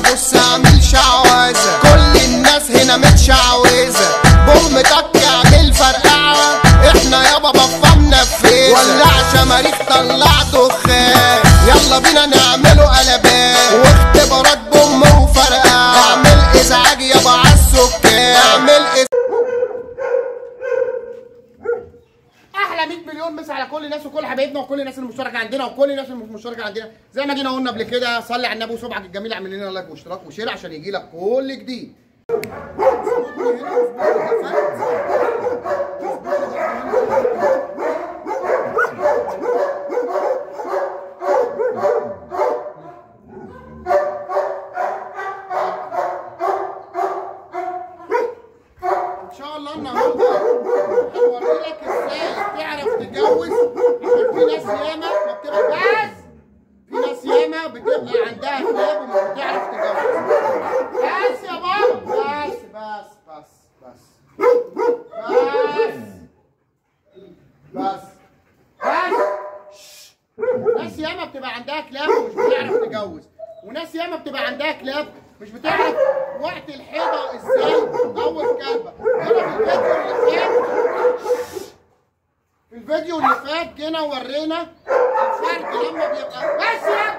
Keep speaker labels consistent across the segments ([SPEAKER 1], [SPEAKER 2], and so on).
[SPEAKER 1] بص اعمل شعوذة كل الناس هنا متشعوذة بوم تك اعمل فرقعة احنا يابا بفا منفذة ولع شماريخ طلع دخان يلا بينا نعمله قلبان واختبارات بوم وفرقعة اعمل ازعاج يابا عالسكان اعمل إز...
[SPEAKER 2] احلى 100 مليون مسا على كل الناس وكل حبايبنا وكل الناس المشتركه عندنا وكل الناس اللي مش مشتركه عندنا زي ما جينا قلنا قبل كده صلي على النبي وصبعك الجميل اعمل لنا لايك واشتراك وشير عشان يجي لك كل جديد ان شاء الله النهارده هوري لك ازاي تعرف تتجوز عشان في ناس ياما ما بتبقى بس في ناس ياما بتبقى عندها كلاب ومش بتعرف تتجوز بس يا بابا بس بس بس بس بس بس بس شش. ناس ياما بتبقى عندها كلاب ومش بتعرف تتجوز وناس ياما بتبقى عندها كلاب مش بتعرف وقت الحيضة ازاي اول كلبة هنا في الفيديو اللي فات في الفيديو اللي فات جينا ورينا الفرق لما بيبقى بس يا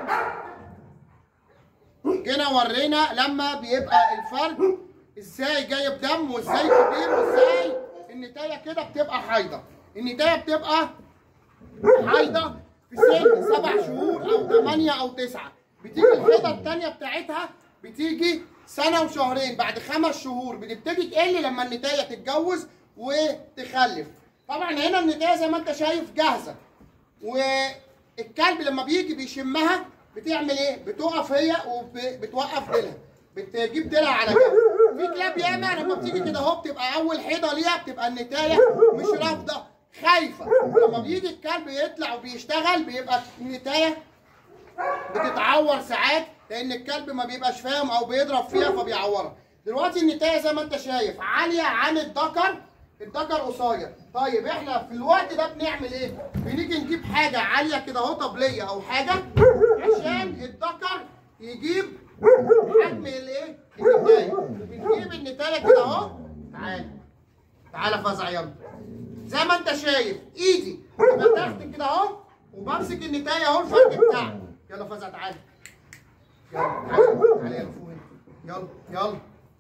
[SPEAKER 2] ابني. جينا ورينا لما بيبقى الفرق ازاي جايب دم وازاي كبير وازاي النتايه كده بتبقى حيضه النتايه بتبقى حيضه في سن سبع شهور او ثمانية او تسعة بتيجي الحيضه الثانيه بتاعتها بتيجي سنه وشهرين بعد خمس شهور بتبتدي تقل لما النتايه تتجوز وتخلف طبعا هنا النتايه زي ما انت شايف جاهزه والكلب لما بيجي بيشمها بتعمل ايه؟ بتقف هي وبتوقف ديلها بتجيب ديلها على جنب في كلاب ياما لما بتيجي كده اهو بتبقى اول حيضه ليها بتبقى النتايه مش رافضه خايفه لما بيجي الكلب يطلع وبيشتغل بيبقى النتايه بتتعور ساعات لان الكلب ما بيبقاش فاهم او بيضرب فيها فبيعورها دلوقتي النتايه زي ما انت شايف عاليه عن الذكر الذكر قصير طيب احنا في الوقت ده بنعمل ايه بنيجي نجيب حاجه عاليه كده اهو طبليه او حاجه عشان الذكر يجيب حجم الايه النتايه بنجيب النتايه كده اهو تعالى تعالى فزع يلا زي ما انت شايف ايدي تبقى تحت كده اهو وبمسك النتايه اهو الفرق بتاعها يلا فزع تعالى يلا تعالى تعالى يلا فوق هنا. يلا يلا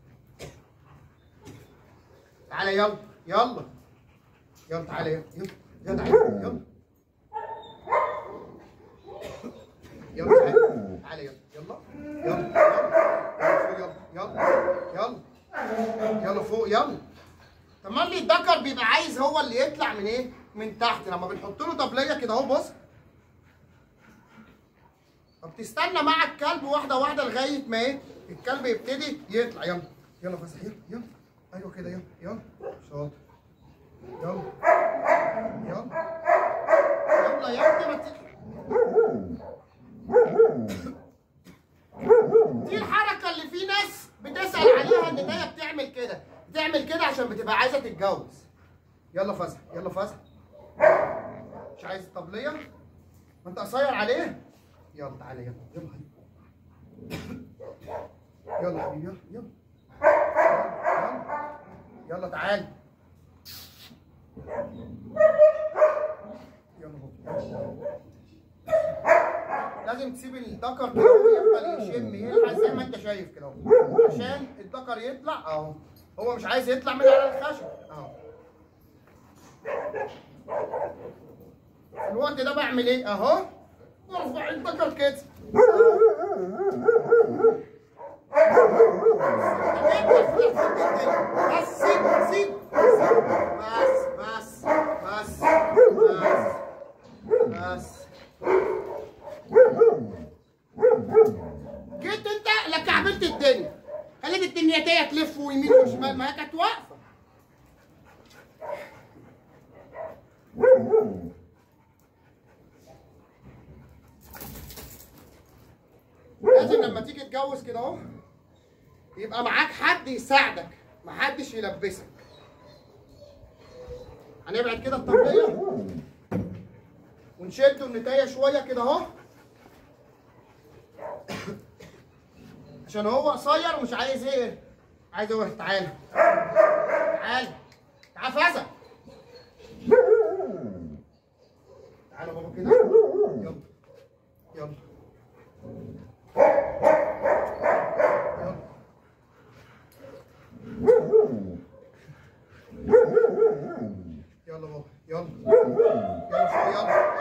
[SPEAKER 2] تعالى يلا يلا يلا تعالى يلا يلا يلا تعالى يلا يلا تعالى تعالى يلا يلا يلا يلا يلا يلا فوق يلا طب ما اللي الذكر بيبقى عايز هو اللي يطلع من ايه؟ من تحت لما بنحط له طبليه كده اهو بص فبتستنى مع الكلب واحده واحده لغايه ما ايه؟ الكلب يبتدي يطلع يلا يلا فسح يلا يلا ايوه كده يلا يلا شاطر يلا يلا يلا يا ابني ما ت- دي الحركه اللي في ناس بتسال عليها ان هي بتعمل كده بتعمل كده عشان بتبقى عايزه تتجوز يلا فزع يلا فزع مش عايز طبليه ما انت قصير عليه يلا تعالى يلا يلا حبيبي يلا حبيبي يلا يلا يلا يلا تعالى يلا بابا لازم تسيب الذكر كده وهو يفضل يشم يلحس زي ما انت شايف كده اهو عشان الذكر يطلع اهو هو مش عايز يطلع من على الخشب اهو في الوقت ده بعمل ايه اهو ارفع الذكر كده بس سيب سيب بس بس بس بس بس جيت انت لا كعبلت الدنيا خليت الدنيا تلف ويمين وشمال ما هي كانت واقفه لازم لما تيجي تتجوز كده اهو يبقى معاك حد يساعدك محدش يلبسك هنبعد كده الطبليه ونشد النتايه شويه كده اهو عشان هو قصير ومش عايز ايه عايز ايه تعالى تعالى تعالى فزع تعالى بابا كده يلا يلا يلا يلا بابا يلا يلا شوية يلا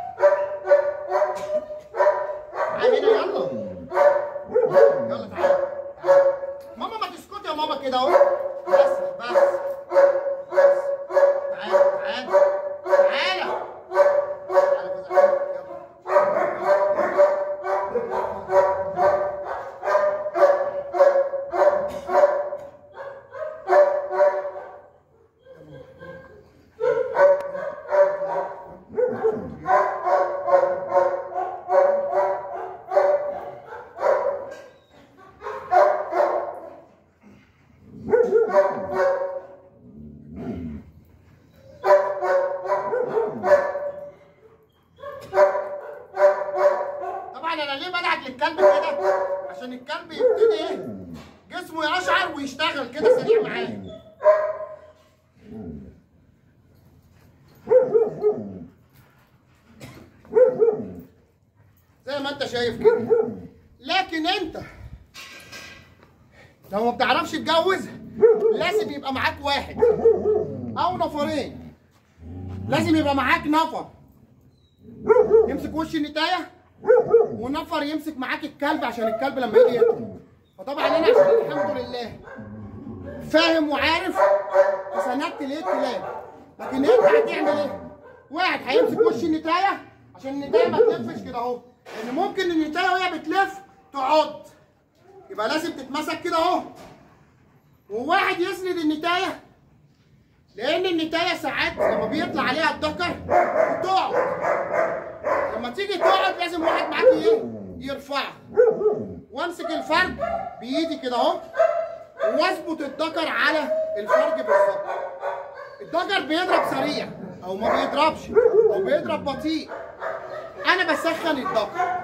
[SPEAKER 2] تعالى هنا يلا يلا تعالى ماما ما تسكت يا ماما كده اهو بس بس بس تعالى تعالى تعالى تعالى بس، يلا. طبعا انا ليه بدعك للكلب كده عشان الكلب يبتدي ايه جسمه يقشعر ويشتغل كده سريع معايا زي ما انت شايف كده لكن انت لو ما بتعرفش تتجوز لازم يبقى معاك واحد او نفرين لازم يبقى معاك نفر يمسك وش النتايه ونفر يمسك معاك الكلب عشان الكلب لما يجي ياكل فطبعا انا عشان الحمد لله فاهم وعارف فسندت ليه الكلاب لكن انت هتعمل ايه؟ واحد هيمسك وش النتايه عشان النتايه ما تلفش كده اهو لان ممكن النتايه وهي بتلف تعض يبقى لازم تتمسك كده اهو وواحد يسند النتايه لان النتايه ساعات لما بيطلع عليها الذكر بتقعد لما تيجي تقعد لازم واحد معاك ايه يرفعها وامسك الفرج بايدي كده اهو واظبط الذكر على الفرج بالظبط الذكر بيضرب سريع او ما بيضربش او بيضرب بطيء انا بسخن الذكر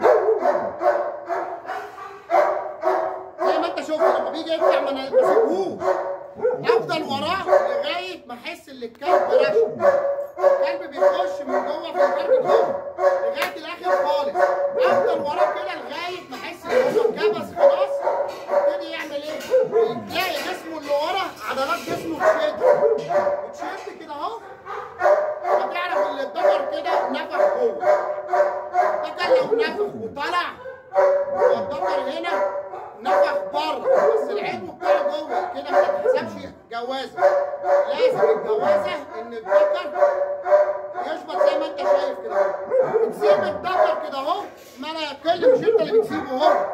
[SPEAKER 2] زي ما انت شفت لما بيجي يطلع ما انا بسيبهوش افضل وراه لغايه ما احس ان الكلب رشم الكلب بيخش من جوه في الفرد جوه لغايه الاخر خالص افضل وراه كده لغايه ما احس ان هو اتكبس خلاص يبتدي يعمل ايه؟ تلاقي جسمه اللي ورا عضلات جسمه تشد بتشد كده اهو فتعرف ان الذكر كده نفخ جوه الذكر لو نفخ وطلع هو الذكر هنا نفخ بره بس العضو بتاعه جوه كده ما تتحسبش جوازه لازم الجوازه ان الذكر يشبط زي ما انت شايف كده اهو بتسيب الذكر كده اهو ما لا يقل مش انت اللي بتسيبه اهو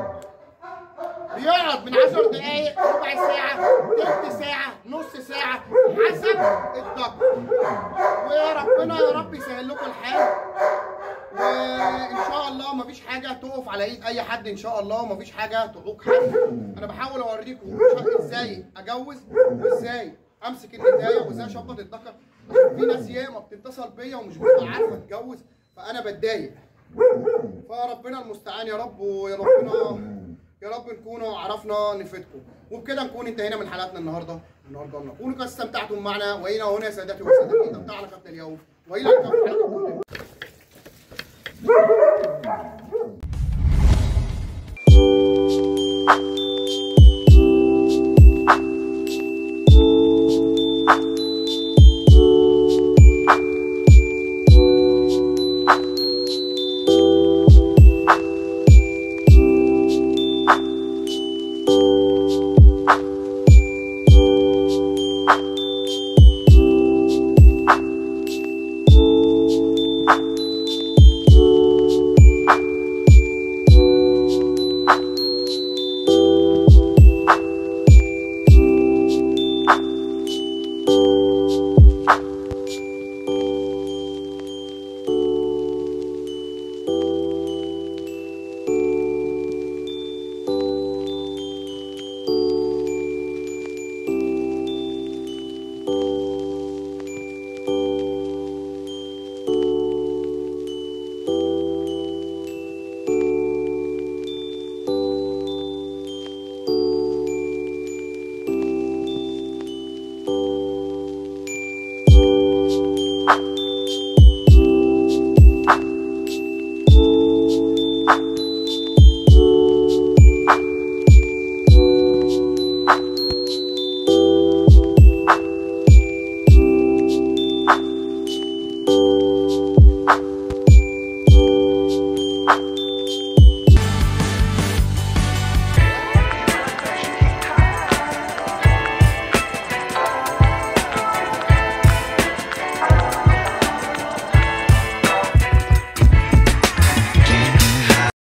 [SPEAKER 2] بيقعد من 10 دقايق ربع ساعة تلت ساعة نص ساعة حسب الذكر ويا ربنا يا رب يسهل لكم الحال وان شاء الله مفيش حاجه تقف على ايد اي حد ان شاء الله ومفيش حاجه تعوق حد انا بحاول اوريكم ازاي اجوز وازاي امسك النتايه وازاي اشبط الذكر عشان في ناس ياما بتتصل بيا ومش بتبقى عارفه تتجوز فانا بتضايق فربنا المستعان يا رب ويا ربنا يا رب نكون عرفنا نفيدكم وبكده نكون انتهينا من حلقتنا النهارده النهارده نكونوا قد استمتعتم معنا والى هنا يا سادتي وسادتي تمتعنا قبل اليوم والى اللقاء في حلقه قادمه